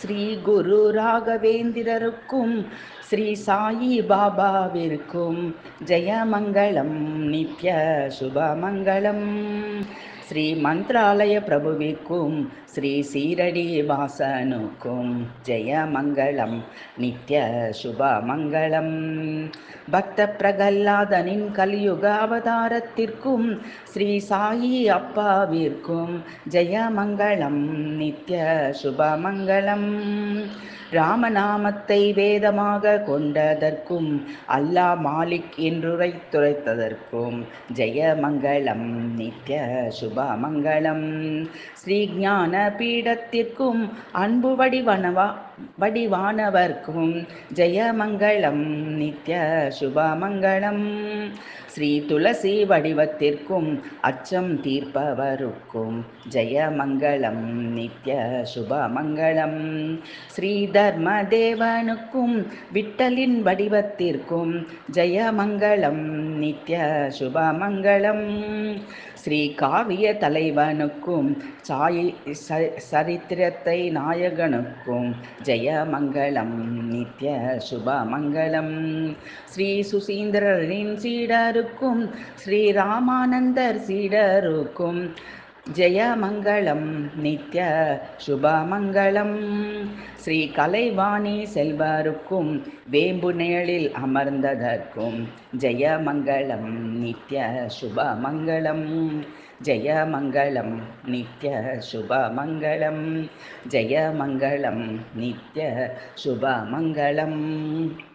ஸ்ரீ குரு ராகவேந்திரருக்கும் ஸ்ரீ சாயி பாபாவிற்கும் ஜெயமங்களம் நித்ய சுபமங்களம் ஸ்ரீ மந்திராலய பிரபுவிற்கும் ஸ்ரீ சீரடி வாசனுக்கும் ஜெயமங்களம் நித்ய சுபமங்களம் பக்த பிரகல்லாதனின் கலியுக அவதாரத்திற்கும் ஸ்ரீ சாயி அப்பாவிற்கும் ஜெயமங்களம் நித்ய சுபமங்களம் ராமநாமத்தை வேதமாக கொண்டதற்கும் அல்லாஹ் மாலிக் என்றுரைத்துரைத்ததற்கும் ஜெயமங்களம் நித்ய சுபமங்களம் ஸ்ரீ ஞான பீடத்திற்கும் அன்பு வடிவனவா வடிவானவர்க்கும் ஜெயமங்களம் நித்ய சுபமங்களம் ஸ்ரீ துளசி வடிவத்திற்கும் அச்சம் தீர்ப்பவருக்கும் ஜெயமங்களம் நித்ய சுபமங்களம் ஸ்ரீ தர்ம தேவனுக்கும் விட்டலின் வடிவத்திற்கும் ஜெயமங்களம் நித்ய சுபமங்களம் ஸ்ரீ காவிய தலைவனுக்கும் சாயி சரித்திரத்தை நாயகனுக்கும் ஜெயமங்களம் நித்ய சுபமங்களம் ஸ்ரீ சுசீந்திரரின் சீடருக்கும் ஸ்ரீ ராமானந்தர் சீடருக்கும் ஜெயமங்களம் நித்ய சுபமங்களம் ஸ்ரீ கலைவாணி செல்வருக்கும் வேம்பு நேழில் அமர்ந்ததற்கும் ஜெயமங்களம் நித்ய சுபமங்களம் ஜெயமங்களம் நித்ய சுபமங்களம் ஜெயமங்களம் நித்ய சுபமங்களம்